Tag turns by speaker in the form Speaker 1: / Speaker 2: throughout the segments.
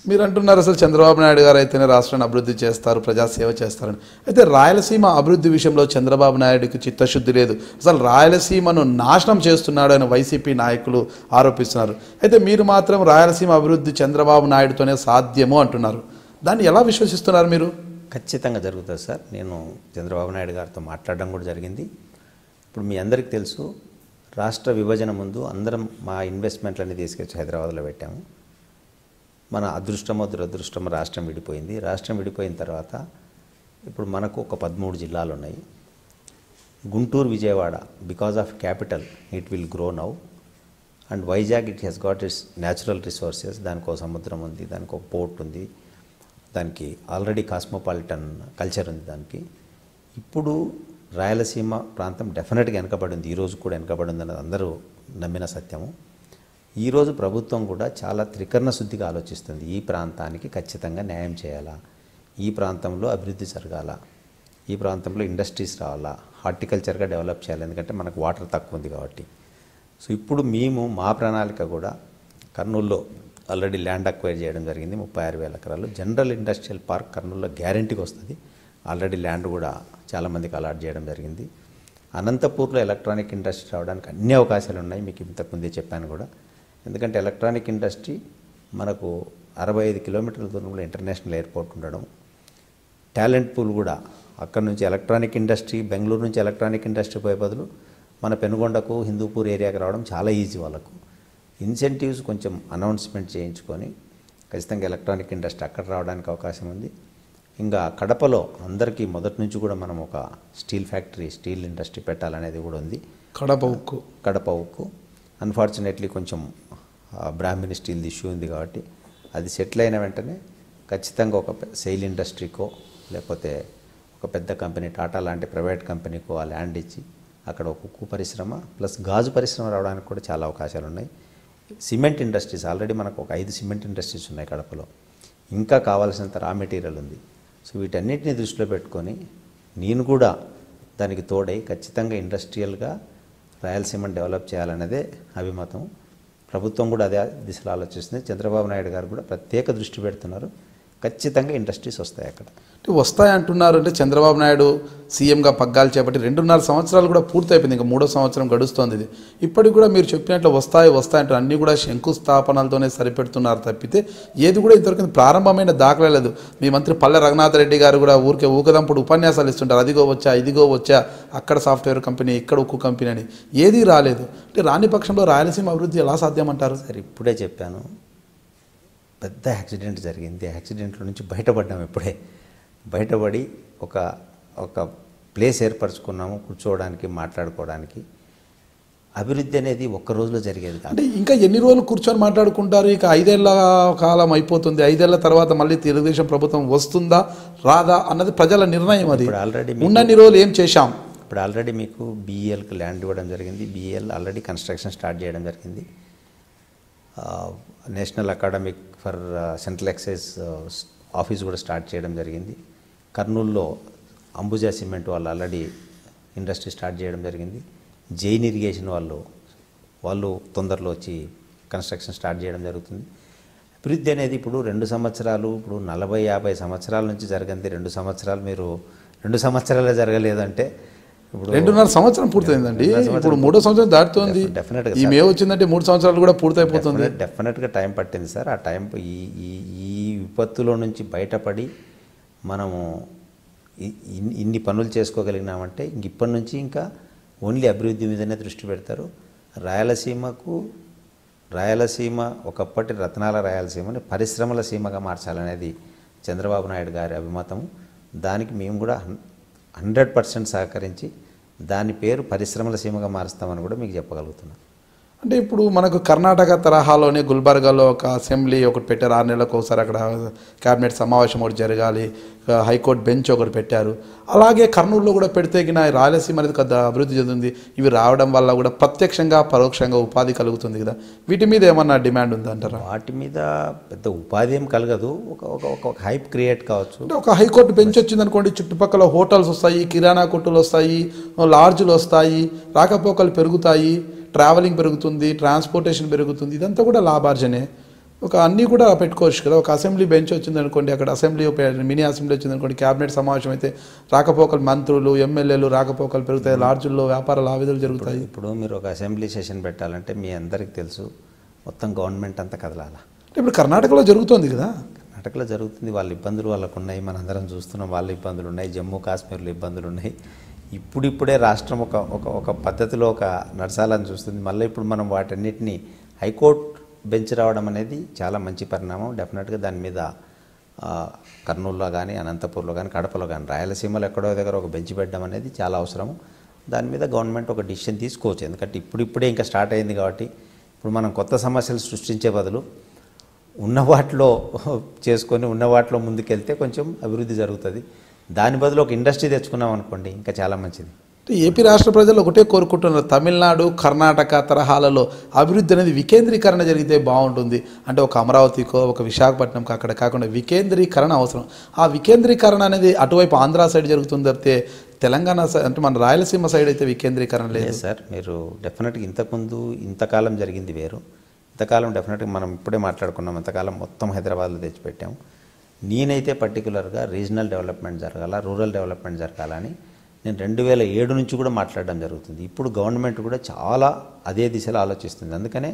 Speaker 1: మీరు అంటున్నారు అసలు చంద్రబాబు నాయుడు గారు అయితేనే రాష్ట్రాన్ని అభివృద్ధి చేస్తారు ప్రజాసేవ చేస్తారని అయితే రాయలసీమ అభివృద్ధి విషయంలో చంద్రబాబు నాయుడుకి చిత్తశుద్ధి లేదు అసలు రాయలసీమను నాశనం చేస్తున్నాడు అని వైసీపీ నాయకులు ఆరోపిస్తున్నారు అయితే మీరు మాత్రం రాయలసీమ అభివృద్ధి చంద్రబాబు నాయుడుతోనే సాధ్యము అంటున్నారు దాన్ని ఎలా విశ్వసిస్తున్నారు మీరు
Speaker 2: ఖచ్చితంగా జరుగుతుంది సార్ నేను చంద్రబాబు నాయుడు గారితో మాట్లాడడం కూడా జరిగింది ఇప్పుడు మీ అందరికీ తెలుసు రాష్ట్ర విభజన ముందు అందరం మా ఇన్వెస్ట్మెంట్లన్నీ తీసుకొచ్చి హైదరాబాద్లో పెట్టాము మన అదృష్టమో దురదృష్టమో రాష్ట్రం విడిపోయింది రాష్ట్రం విడిపోయిన తర్వాత ఇప్పుడు మనకు ఒక పదమూడు జిల్లాలు ఉన్నాయి Guntur Vijayawada because of capital it will grow now and Vizag it has got its natural resources దానికి ఒక సముద్రం ఉంది దానికి ఒక పోర్ట్ ఉంది దానికి ఆల్రెడీ కాస్మోపాలిటన్ కల్చర్ ఉంది దానికి ఇప్పుడు రాయలసీమ ప్రాంతం డెఫినెట్గా వెనకబడి ఉంది ఈరోజు కూడా వెనకబడి ఉంది అన్నది అందరూ నమ్మిన సత్యము ఈరోజు ప్రభుత్వం కూడా చాలా త్రికరణ శుద్ధిగా ఆలోచిస్తుంది ఈ ప్రాంతానికి ఖచ్చితంగా న్యాయం చేయాలా ఈ ప్రాంతంలో అభివృద్ధి జరగాల ఈ ప్రాంతంలో ఇండస్ట్రీస్ రావాలా హార్టికల్చర్గా డెవలప్ చేయాలి ఎందుకంటే మనకు వాటర్ తక్కువ ఉంది కాబట్టి సో ఇప్పుడు మేము మా ప్రణాళిక కూడా కర్నూలులో ఆల్రెడీ ల్యాండ్ అక్వైర్ చేయడం జరిగింది ముప్పై ఆరు వేల ఎకరాలు జనరల్ ఇండస్ట్రియల్ పార్క్ కర్నూలులో గ్యారంటీకి వస్తుంది ఆల్రెడీ ల్యాండ్ కూడా చాలామందికి అలాట్ చేయడం జరిగింది అనంతపూర్లో ఎలక్ట్రానిక్ ఇండస్ట్రీ రావడానికి అన్ని అవకాశాలు ఉన్నాయి మీకు ఇంతకుముందే చెప్పాను కూడా ఎందుకంటే ఎలక్ట్రానిక్ ఇండస్ట్రీ మనకు అరవై ఐదు కిలోమీటర్ల దూరంలో ఇంటర్నేషనల్ ఎయిర్పోర్ట్ ఉండడం టాలెంట్ పూల్ కూడా అక్కడ నుంచి ఎలక్ట్రానిక్ ఇండస్ట్రీ బెంగళూరు నుంచి ఎలక్ట్రానిక్ ఇండస్ట్రీ పోయే బదులు మన పెనుగొండకు హిందూపూర్ ఏరియాకి రావడం చాలా ఈజీ వాళ్ళకు ఇన్సెంటివ్స్ కొంచెం అనౌన్స్మెంట్ చేయించుకొని ఖచ్చితంగా ఎలక్ట్రానిక్ ఇండస్ట్రీ అక్కడ రావడానికి అవకాశం ఉంది ఇంకా కడపలో అందరికీ మొదటి నుంచి కూడా మనం ఒక స్టీల్ ఫ్యాక్టరీ స్టీల్ ఇండస్ట్రీ పెట్టాలనేది కూడా ఉంది
Speaker 1: కడప ఉక్కు
Speaker 2: కడప ఉక్కు అన్ఫార్చునేట్లీ కొంచెం ఆ, బ్రాహ్మిన్ స్టీల్ ఇష్యూ ఉంది కాబట్టి అది సెటిల్ అయిన వెంటనే ఖచ్చితంగా ఒక పె- సెయిల్ ఇండస్ట్రీకో లేకపోతే ఒక పెద్ద కంపెనీ టాటా లాంటి ప్రైవేట్ కంపెనీకో ఆ ల్యాండ్ ఇచ్చి అక్కడ ఒక ఉక్కు పరిశ్రమ ప్లస్ గాజు పరిశ్రమ రావడానికి కూడా చాలా అవకాశాలు ఉన్నాయి సిమెంట్ ఇండస్ట్రీస్ ఆల్రెడీ మనకు ఒక ఐదు సిమెంట్ ఇండస్ట్రీస్ ఉన్నాయి కడపలో ఇంకా కావాల్సినంత రా మెటీరియల్ ఉంది సో వీటన్నిటిని దృష్టిలో పెట్టుకొని నేను కూడా దానికి తోడై ఖచ్చితంగా ఇండస్ట్రియల్గా రాయలసీమను డెవలప్ చేయాలనేదే అభిమతం ప్రభుత్వం కూడా అదే దిశలో ఆలోచిస్తుంది చంద్రబాబు నాయుడు గారు కూడా ప్రత్యేక దృష్టి పెడుతున్నారు ఖచ్చితంగా ఇండస్ట్రీస్ వస్తాయి అక్కడ
Speaker 1: అంటే వస్తాయి అంటున్నారు అంటే చంద్రబాబు నాయుడు సీఎంగా పగ్గాలు చేపట్టి రెండున్నర సంవత్సరాలు కూడా పూర్తయిపోయింది ఇంకా మూడో సంవత్సరం గడుస్తోంది ఇది ఇప్పటికి కూడా మీరు చెప్పినట్లు వస్తాయి వస్తాయి అంటారు అన్నీ కూడా శంకుస్థాపనలతోనే సరిపెడుతున్నారు తప్పితే ఏది కూడా ఇంతవరకు ప్రారంభమైన దాఖలే లేదు మీ మంత్రి పల్లె రఘునాథ్ రెడ్డి గారు కూడా ఊరికే ఊకదంపుడు ఉపన్యాసాలు ఇస్తుంటారు అదిగో వచ్చా ఇదిగో వచ్చా అక్కడ సాఫ్ట్వేర్ కంపెనీ ఇక్కడ ఉక్కు కంపెనీ అని ఏదీ రాలేదు అంటే రాని పక్షంలో రాయలసీమ అభివృద్ధి ఎలా సాధ్యమంటారు
Speaker 2: సరే ఇప్పుడే చెప్పాను పెద్ద యాక్సిడెంట్ జరిగింది యాక్సిడెంట్లో నుంచి బయటపడ్డాము ఇప్పుడే బయటపడి ఒక ఒక ప్లేస్ ఏర్పరచుకున్నాము కూర్చోవడానికి మాట్లాడుకోవడానికి అభివృద్ధి అనేది ఒక్క రోజులో జరిగేది కాదు
Speaker 1: అంటే ఇంకా ఎన్ని రోజులు కూర్చొని మాట్లాడుకుంటారు ఇక ఐదేళ్ల కాలం అయిపోతుంది ఐదేళ్ల తర్వాత మళ్ళీ తెలుగుదేశం ప్రభుత్వం వస్తుందా రాదా అన్నది ప్రజల నిర్ణయం అది
Speaker 2: ఇప్పుడు ఆల్రెడీ మీకు-
Speaker 1: ఉన్నన్ని రోజులు ఏం చేశాం
Speaker 2: ఇప్పుడు ఆల్రెడీ మీకు బీఈఎల్కి ల్యాండ్ ఇవ్వడం జరిగింది బీఈఎల్ ఆల్రెడీ కన్స్ట్రక్షన్ స్టార్ట్ చేయడం జరిగింది ఆ, national academic for central excise office కూడా స్టార్ట్ చేయడం జరిగింది కర్నూలులో అంబుజా సిమెంట్ వాళ్ళు ఆల్రెడీ ఇండస్ట్రీ స్టార్ట్ చేయడం జరిగింది జైన్ ఇరిగేషన్ వాళ్ళు వాళ్ళు తొందరలో వచ్చి కన్స్ట్రక్షన్ స్టార్ట్ చేయడం జరుగుతుంది అభివృద్ధి అనేది ఇప్పుడు రెండు సంవత్సరాలు ఇప్పుడు నలభై యాభై సంవత్సరాల నుంచి జరగంది రెండు సంవత్సరాలు మీరు రెండు సంవత్సరాలే జరగలేదంటే ఇప్పుడు
Speaker 1: రెండున్నర సంవత్సరం పూర్తయిందండి ఇప్పుడు మూడో సంవత్సరం దాటుతోంది
Speaker 2: Definitely గా
Speaker 1: ఈ మే వచ్చిందంటే మూడు సంవత్సరాలు కూడా పూర్తయిపోతుంది
Speaker 2: డెఫినెట్ డెఫినెట్గా టైం పట్టింది సార్ ఆ టైం ఈ ఈ ఈ విపత్తులో నుంచి బయటపడి మనము ఇ- ఇన్ని ఇన్ని పనులు చేసుకోగలిగినామంటే ఇంక ఇప్పటి నుంచి ఇంకా ఓన్లీ అభివృద్ధి మీదనే దృష్టి పెడతారు రాయలసీమకు రాయలసీమ ఒకప్పటి రత్నాల రాయలసీమని పరిశ్రమల సీమగా మార్చాలనేది చంద్రబాబు నాయుడు గారి అభిమతం దానికి మేము కూడా హండ్రెడ్ పర్సెంట్ సహకరించి దాని పేరు పరిశ్రమల సీమగా మారుస్తామని కూడా మీకు చెప్పగలుగుతున్నాం
Speaker 1: అంటే ఇప్పుడు మనకు కర్ణాటక తరహాలోనే గుల్బర్గాలో ఒక అసెంబ్లీ ఒకటి పెట్టారు ఆరు నెలలకు ఒకసారి అక్కడ క్యాబినెట్ సమావేశం ఒకటి జరగాలి ఆ, హైకోర్టు బెంచ్ ఒకటి పెట్టారు అలాగే కర్నూలులో కూడా పెడితే గిన రాయలసీమ అనేది కొద్దిగా అభివృద్ధి చెందింది ఇవి రావడం వల్ల కూడా ప్రత్యక్షంగా పరోక్షంగా ఉపాధి కలుగుతుంది కదా వీటి మీద ఏమన్నా డిమాండ్ ఉందంటారా
Speaker 2: వాటి మీద పెద్ద ఉపాధి ఏం కలగదు ఒక ఒక ఒక- ఒక హైప్ క్రియేట్ కావచ్చు
Speaker 1: అంటే ఒక హైకోర్టు బెంచ్ వచ్చింది అనుకోండి చుట్టుపక్కల హోటల్స్ వస్తాయి కిరాణా కొట్టులు వస్తాయి లాడ్జులు వస్తాయి రాకపోకలు పెరుగుతాయి ట్రావెలింగ్ పెరుగుతుంది ట్రాన్స్పోర్టేషన్ పెరుగుతుంది ఇదంతా కూడా లాభార్జనే ఒక అన్నీ కూడా పెట్టుకోవచ్చు కదా ఒక అసెంబ్లీ బెంచ్ వచ్చింది అనుకోండి అక్కడ అసెంబ్లీ ఒక మినీ అసెంబ్లీ వచ్చింది అనుకోండి క్యాబినెట్ సమావేశం అయితే రాకపోకలు మంత్రులు ఎమ్మెల్యేలు రాకపోకలు పెరుగుతాయి లాడ్జుల్లో వ్యాపారాలు ఆవిధులు జరుగుతాయి
Speaker 2: ఇప్పుడు మీరు ఒక అసెంబ్లీ సెషన్ పెట్టాలంటే మీ అందరికీ తెలుసు మొత్తం గవర్నమెంట్ అంతా కదలాల
Speaker 1: అంటే ఇప్పుడు కర్ణాటకలో జరుగుతోంది కదా
Speaker 2: కర్ణాటకలో జరుగుతుంది వాళ్ళ ఇబ్బందులు వాళ్ళకు ఉన్నాయి మనందరం చూస్తున్నాం వాళ్ళ ఇబ్బందులు ఉన్నాయి జమ్మూ కాశ్మీర్లో ఇబ్బందులు ఉన్నాయి ఇప్పుడిప్పుడే రాష్ట్రం ఒక ఒక ఒక పద్ధతిలో ఒక నడచాలని చూస్తుంది మళ్ళీ ఇప్పుడు మనం వాటన్నిటిని హైకోర్టు బెంచ్ రావడం అనేది చాలా మంచి పరిణామం డెఫినెట్గా దాని మీద ఆ, కర్నూలులో కానీ అనంతపూర్లో కానీ కడపలో కానీ రాయలసీమలో ఎక్కడో దగ్గర ఒక బెంచ్ పెట్టడం అనేది చాలా అవసరం దాని మీద గవర్నమెంట్ ఒక డిసిషన్ తీసుకోవచ్చు ఎందుకంటే ఇప్పుడిప్పుడే ఇంకా స్టార్ట్ అయింది కాబట్టి ఇప్పుడు మనం కొత్త సమస్యలు సృష్టించే బదులు ఉన్న వాటిలో చేసుకొని ఉన్న వాటిలో ముందుకెళ్తే కొంచెం అభివృద్ధి జరుగుతుంది దాని బదులు ఒక ఇండస్ట్రీ తెచ్చుకున్నాం అనుకోండి ఇంకా చాలా మంచిది
Speaker 1: అంటే ఏపీ రాష్ట్ర ప్రజలు ఒకటే కోరుకుంటున్నారు తమిళనాడు కర్ణాటక తరహాలలో అభివృద్ధి అనేది వికేంద్రీకరణ జరిగితే బాగుంటుంది అంటే ఒక అమరావతికో ఒక విశాఖపట్నంకో అక్కడ కాకుండా వికేంద్రీకరణ అవసరం ఆ వికేంద్రీకరణ అనేది అటువైపు ఆంధ్ర సైడ్ జరుగుతుంది తప్పితే తెలంగాణ సైడ్ అంటే మన రాయలసీమ సైడ్ అయితే వికేంద్రీకరణ లేదు
Speaker 2: లేదు సార్ మీరు డెఫినెట్గా ఇంతకుముందు ఇంతకాలం జరిగింది వేరు ఇంతకాలం డెఫినెట్గా మనం ఇప్పుడే మాట్లాడుకున్నాం ఇంతకాలం మొత్తం హైదరాబాద్లో తెచ్చిపెట్టాము నేనైతే పర్టికులర్గా రీజనల్ డెవలప్మెంట్ జరగాల రూరల్ డెవలప్మెంట్ జరగాలని నేను రెండు వేల ఏడు నుంచి కూడా మాట్లాడడం జరుగుతుంది ఇప్పుడు గవర్నమెంట్ కూడా చాలా అదే దిశలో ఆలోచిస్తుంది అందుకనే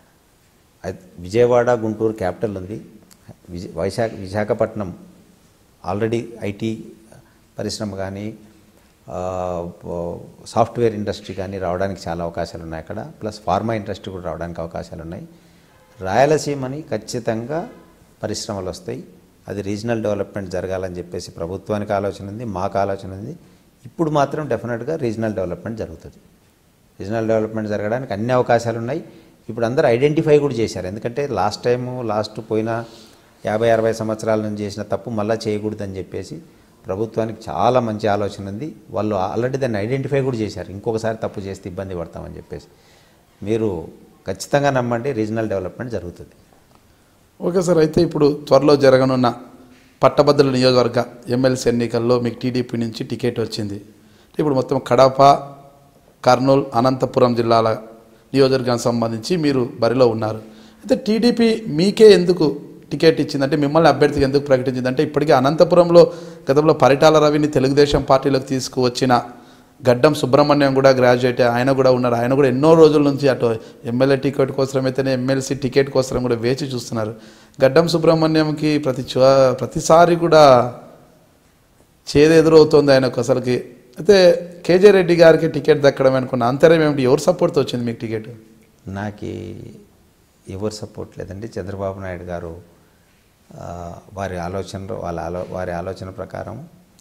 Speaker 2: ఐ- విజయవాడ గుంటూరు క్యాపిటల్ ఉంది విజ వైశాఖ విశాఖపట్నం ఆల్రెడీ ఐటీ పరిశ్రమ కానీ ఆ, పో- సాఫ్ట్వేర్ ఇండస్ట్రీ కానీ రావడానికి చాలా అవకాశాలు ఉన్నాయి అక్కడ ప్లస్ ఫార్మా ఇండస్ట్రీ కూడా రావడానికి అవకాశాలు ఉన్నాయి రాయలసీమని ఖచ్చితంగా పరిశ్రమలు వస్తాయి అది రీజనల్ డెవలప్మెంట్ జరగాలని చెప్పేసి ప్రభుత్వానికి ఆలోచన ఉంది మాకు ఆలోచన ఉంది ఇప్పుడు మాత్రం డెఫినెట్గా రీజనల్ డెవలప్మెంట్ జరుగుతుంది రీజనల్ డెవలప్మెంట్ జరగడానికి అన్ని అవకాశాలు ఉన్నాయి ఇప్పుడు అందరూ ఐడెంటిఫై కూడా చేశారు ఎందుకంటే లాస్ట్ టైము లాస్ట్ పోయిన యాభై అరవై సంవత్సరాల నుంచి చేసిన తప్పు మళ్ళీ చేయకూడదని చెప్పేసి ప్రభుత్వానికి చాలా మంచి ఆలోచన ఉంది వాళ్ళు ఆల్రెడీ దాన్ని ఐడెంటిఫై కూడా చేశారు ఇంకొకసారి తప్పు చేస్తే ఇబ్బంది పడతామని చెప్పేసి మీరు ఖచ్చితంగా నమ్మండి రీజనల్ డెవలప్మెంట్ జరుగుతుంది
Speaker 1: ఓకే సార్ అయితే ఇప్పుడు త్వరలో జరగనున్న పట్టభద్రుల నియోజకవర్గ ఎమ్మెల్సీ ఎన్నికల్లో మీకు టీడీపీ నుంచి టికెట్ వచ్చింది ఇప్పుడు మొత్తం కడప కర్నూలు అనంతపురం జిల్లాల నియోజకవర్గానికి సంబంధించి మీరు బరిలో ఉన్నారు అయితే టీడీపీ మీకే ఎందుకు టికెట్ ఇచ్చిందంటే మిమ్మల్ని అభ్యర్థిగా ఎందుకు ప్రకటించిందంటే ఇప్పటికే అనంతపురంలో గతంలో పరిటాల రవిని తెలుగుదేశం పార్టీలోకి తీసుకువచ్చిన గడ్డం సుబ్రహ్మణ్యం కూడా గ్రాడ్యుయేట్ ఆయన కూడా ఉన్నారు ఆయన కూడా ఎన్నో రోజుల నుంచి అటు ఎమ్మెల్యే టికెట్ కోసం అయితేనే ఎమ్మెల్సీ టికెట్ కోసం కూడా వేచి చూస్తున్నారు గడ్డం సుబ్రహ్మణ్యంకి ప్రతి చో- ప్రతిసారి కూడా చేదు ఎదురవుతోంది ఆయనకు అసలుకి అయితే కేజే రెడ్డి గారికి టికెట్ దక్కడం అనుకున్న అంతరం ఏమిటి ఎవరు సపోర్ట్తో వచ్చింది మీకు టికెట్
Speaker 2: నాకు ఎవరు సపోర్ట్ లేదండి చంద్రబాబు నాయుడు గారు ఆ, వారి ఆలోచనలు వాళ్ళ ఆలో వారి ఆలోచన ప్రకారం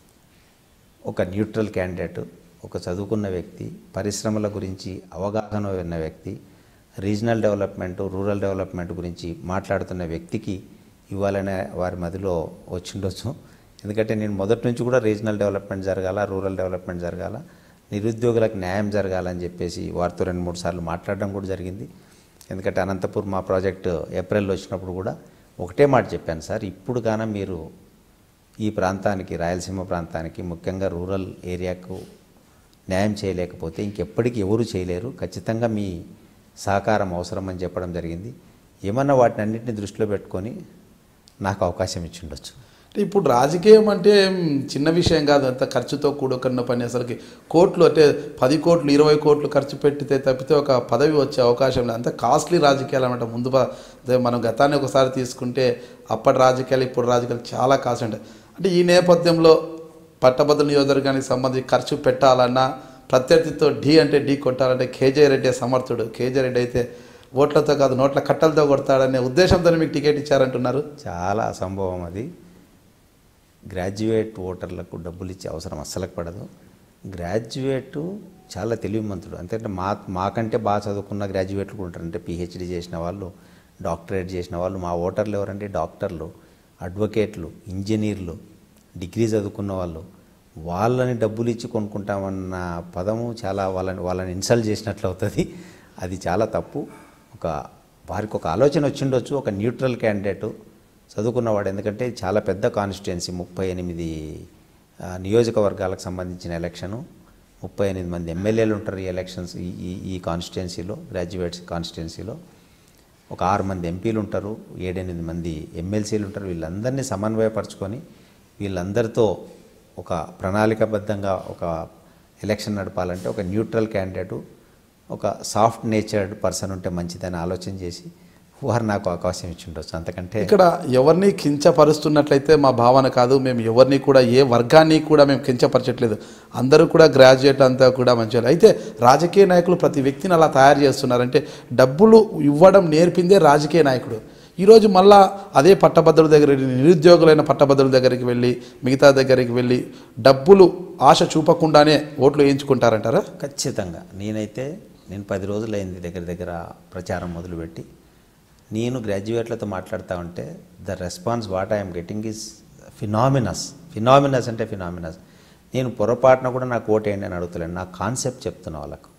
Speaker 2: ఒక న్యూట్రల్ క్యాండిడేట్ ఒక చదువుకున్న వ్యక్తి పరిశ్రమల గురించి అవగాహన ఉన్న వ్యక్తి రీజనల్ డెవలప్మెంట్ రూరల్ డెవలప్మెంట్ గురించి మాట్లాడుతున్న వ్యక్తికి ఇవ్వాలనే వారి మదిలో వచ్చిండొచ్చు ఎందుకంటే నేను మొదటి నుంచి కూడా రీజనల్ డెవలప్మెంట్ జరగాల రూరల్ డెవలప్మెంట్ జరగాల నిరుద్యోగులకు న్యాయం జరగాలని చెప్పేసి వారితో రెండు మూడు సార్లు మాట్లాడడం కూడా జరిగింది ఎందుకంటే అనంతపూర్ మా ప్రాజెక్టు ఏప్రిల్లో వచ్చినప్పుడు కూడా ఒకటే మాట చెప్పాను సార్ ఇప్పుడు గాన మీరు ఈ ప్రాంతానికి రాయలసీమ ప్రాంతానికి ముఖ్యంగా రూరల్ ఏరియాకు న్యాయం చేయలేకపోతే ఇంకెప్పటికీ ఎవరు చేయలేరు ఖచ్చితంగా మీ సహకారం అవసరం అని చెప్పడం జరిగింది ఏమన్నా వాటిని అన్నింటిని దృష్టిలో పెట్టుకొని నాకు అవకాశం ఇచ్చి ఉండొచ్చు
Speaker 1: అంటే ఇప్పుడు రాజకీయం అంటే ఏం చిన్న విషయం కాదు అంత ఖర్చుతో కూడుకున్న పని అసలుకి కోట్లు అంటే పది కోట్లు ఇరవై కోట్లు ఖర్చు పెట్టితే తప్పితే ఒక పదవి వచ్చే అవకాశం లేదు అంత కాస్ట్లీ రాజకీయాలు అనమాట ముందు ప- అదే మనం గతాన్ని ఒకసారి తీసుకుంటే అప్పటి రాజకీయాలు ఇప్పుడు రాజకీయాలు చాలా కాస్ట్ ఉంటాయి అంటే ఈ నేపథ్యంలో పట్టభద్ర నియోజకవర్గానికి సంబంధించి ఖర్చు పెట్టాలన్నా ప్రత్యర్థితో ఢీ అంటే ఢీ కొట్టాలంటే కేజే రెడ్డి సమర్థుడు కేజే రెడ్డి అయితే ఓట్లతో కాదు నోట్ల కట్టలతో కొడతాడనే ఉద్దేశంతో మీకు టికెట్ ఇచ్చారంటున్నారు
Speaker 2: చాలా అసంభవం అది గ్రాడ్యుయేట్ ఓటర్లకు డబ్బులు ఇచ్చే అవసరం అస్సలకు పడదు గ్రాడ్యుయేటు చాలా తెలివిమంతుడు అంతే మా మాకంటే బాగా చదువుకున్న గ్రాడ్యుయేట్లు కూడా ఉంటారు అంటే పిహెచ్డి చేసిన వాళ్ళు డాక్టరేట్ చేసిన వాళ్ళు మా ఓటర్లు ఎవరంటే డాక్టర్లు అడ్వకేట్లు ఇంజనీర్లు డిగ్రీ చదువుకున్న వాళ్ళు వాళ్ళని డబ్బులు ఇచ్చి కొనుక్కుంటామన్న పదము చాలా వాళ్ళని వాళ్ళని ఇన్సల్ట్ చేసినట్లు అవుతుంది అది చాలా తప్పు ఒక వారికి ఒక ఆలోచన వచ్చిండొచ్చు ఒక న్యూట్రల్ క్యాండిడేటు చదువుకున్నవాడు ఎందుకంటే చాలా పెద్ద కాన్స్టిట్యున్సీ ముప్పై ఎనిమిది ఆ, నియోజకవర్గాలకు సంబంధించిన ఎలక్షను ముప్పై ఎనిమిది మంది ఎమ్మెల్యేలు ఉంటారు ఈ ఎలక్షన్స్ ఈ ఈ ఈ కాన్స్టిట్యున్సీలో గ్రాడ్యుయేట్స్ కాన్స్టిట్యున్సీలో ఒక ఆరు మంది ఎంపీలు ఉంటారు ఏడెనిమిది మంది ఎమ్మెల్సీలు ఉంటారు వీళ్ళందరినీ సమన్వయపరచుకొని వీళ్ళందరితో ఒక ప్రణాళికాబద్ధంగా ఒక ఎలక్షన్ నడపాలంటే ఒక న్యూట్రల్ క్యాండిడేటు ఒక సాఫ్ట్ నేచర్డ్ పర్సన్ ఉంటే మంచిదని ఆలోచన చేసి వారు నాకు అవకాశం ఇచ్చి ఉండొచ్చు అంతకంటే
Speaker 1: ఇక్కడ ఎవరిని కించపరుస్తున్నట్లయితే మా భావన కాదు మేము ఎవరిని కూడా ఏ వర్గాన్ని కూడా మేము కించపరచట్లేదు అందరూ కూడా గ్రాడ్యుయేట్ అంతా కూడా మంచిగా అయితే రాజకీయ నాయకులు ప్రతి వ్యక్తిని అలా తయారు చేస్తున్నారంటే డబ్బులు ఇవ్వడం నేర్పిందే రాజకీయ నాయకుడు ఈరోజు మళ్ళా అదే పట్టభద్రుల దగ్గర నిరుద్యోగులైన పట్టభద్రుల దగ్గరికి వెళ్ళి మిగతా దగ్గరికి వెళ్ళి డబ్బులు ఆశ చూపకుండానే ఓట్లు వేయించుకుంటారంటారా
Speaker 2: ఖచ్చితంగా నేనైతే నేను పది రోజులైంది దగ్గర దగ్గర ప్రచారం మొదలుపెట్టి నేను గ్రాడ్యుయేట్లతో మాట్లాడుతూ ఉంటే the response what I'm getting is phenomenal phenomenal అంటే ఫినామినస్ నేను పొరపాటున కూడా నాకు ఓటేయండి అని అడుగుతలేను నా కాన్సెప్ట్ చెప్తున్నా వాళ్ళకు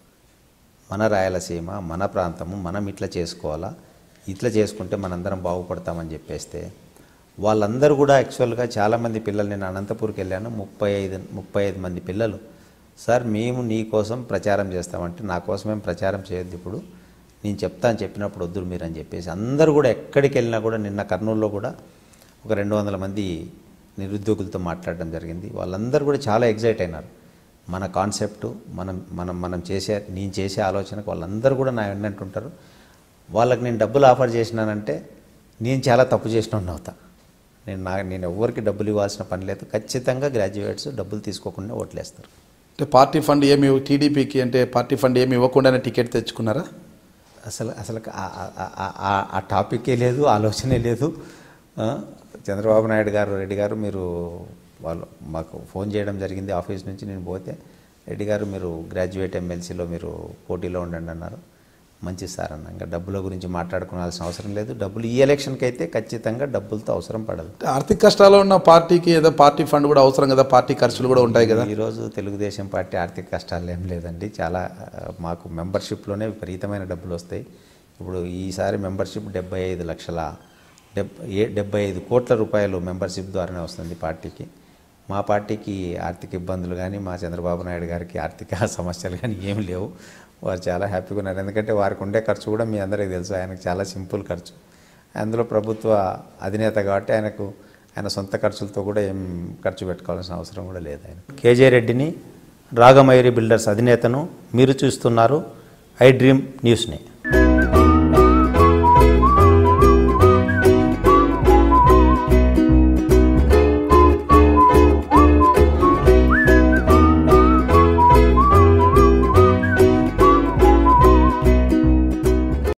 Speaker 2: మన రాయలసీమ మన ప్రాంతము మనం ఇట్లా చేసుకోవాలా ఇట్లా చేసుకుంటే మనందరం బాగుపడతామని చెప్పేస్తే వాళ్ళందరూ కూడా యాక్చువల్గా చాలామంది పిల్లలు నేను అనంతపూర్కి వెళ్ళాను ముప్పై ఐదు ముప్పై ఐదు మంది పిల్లలు సార్ మేము నీ కోసం ప్రచారం చేస్తామంటే నా కోసం ఏం ప్రచారం చేయొద్దు ఇప్పుడు నేను చెప్తాను చెప్పినప్పుడు వద్దురు మీరు అని చెప్పేసి అందరూ కూడా ఎక్కడికి వెళ్ళినా కూడా నిన్న కర్నూలులో కూడా ఒక రెండు వందల మంది నిరుద్యోగులతో మాట్లాడడం జరిగింది వాళ్ళందరూ కూడా చాలా ఎగ్జైట్ అయినారు మన కాన్సెప్ట్ మనం మనం మనం చేసే నేను చేసే ఆలోచనకు వాళ్ళందరూ కూడా నా ఏంటంటుంటారు వాళ్ళకి నేను డబ్బులు ఆఫర్ చేసినానంటే నేను చాలా తప్పు చేసిన అవుతా నేను నా నేను ఎవరికి డబ్బులు ఇవ్వాల్సిన పని లేదు ఖచ్చితంగా గ్రాడ్యుయేట్స్ డబ్బులు తీసుకోకుండా ఓట్లేస్తారు
Speaker 1: అంటే పార్టీ ఫండ్ ఏమి టీడీపీకి అంటే పార్టీ ఫండ్ ఏమి ఇవ్వకుండానే టికెట్ తెచ్చుకున్నారా
Speaker 2: అసలు అసలు ఆ- ఆ- ఆ- ఆ- ఆ టాపికే లేదు ఆలోచనే లేదు ఆ, చంద్రబాబు నాయుడు గారు రెడ్డి గారు మీరు వాళ్ళు మాకు ఫోన్ చేయడం జరిగింది ఆఫీస్ నుంచి నేను పోతే రెడ్డి గారు మీరు గ్రాడ్యుయేట్ ఎమ్మెల్సీలో మీరు పోటీలో ఉండండి అన్నారు మంచి సార్ అన్న ఇంకా డబ్బుల గురించి మాట్లాడుకోవాల్సిన అవసరం లేదు డబ్బులు ఈ ఎలక్షన్కి అయితే ఖచ్చితంగా డబ్బులతో అవసరం పడదు
Speaker 1: అంటే ఆర్థిక కష్టాల్లో ఉన్న పార్టీకి ఏదో పార్టీ ఫండ్ కూడా అవసరం కదా పార్టీ ఖర్చులు కూడా ఉంటాయి కదా
Speaker 2: ఈరోజు తెలుగుదేశం పార్టీ ఆర్థిక కష్టాలు ఏం లేదండి చాలా ఆ, మాకు మెంబర్షిప్లోనే విపరీతమైన డబ్బులు వస్తాయి ఇప్పుడు ఈసారి మెంబర్షిప్ డెబ్బై ఐదు లక్షల డెబ్ ఏ డెబ్బై ఐదు కోట్ల రూపాయలు మెంబర్షిప్ ద్వారానే వస్తుంది పార్టీకి మా పార్టీకి ఆర్థిక ఇబ్బందులు కానీ మా చంద్రబాబు నాయుడు గారికి ఆర్థిక సమస్యలు కానీ ఏమి లేవు వారు చాలా హ్యాపీగా ఉన్నారు ఎందుకంటే వారికి ఉండే ఖర్చు కూడా మీ అందరికీ తెలుసు ఆయనకు చాలా సింపుల్ ఖర్చు అందులో ప్రభుత్వ అధినేత కాబట్టి ఆయనకు ఆయన సొంత ఖర్చులతో కూడా ఏం ఖర్చు పెట్టుకోవాల్సిన అవసరం కూడా లేదు ఆయన కేజే రెడ్డిని రాగమయూరి బిల్డర్స్ అధినేతను మీరు చూస్తున్నారు ఐ డ్రీమ్ న్యూస్ని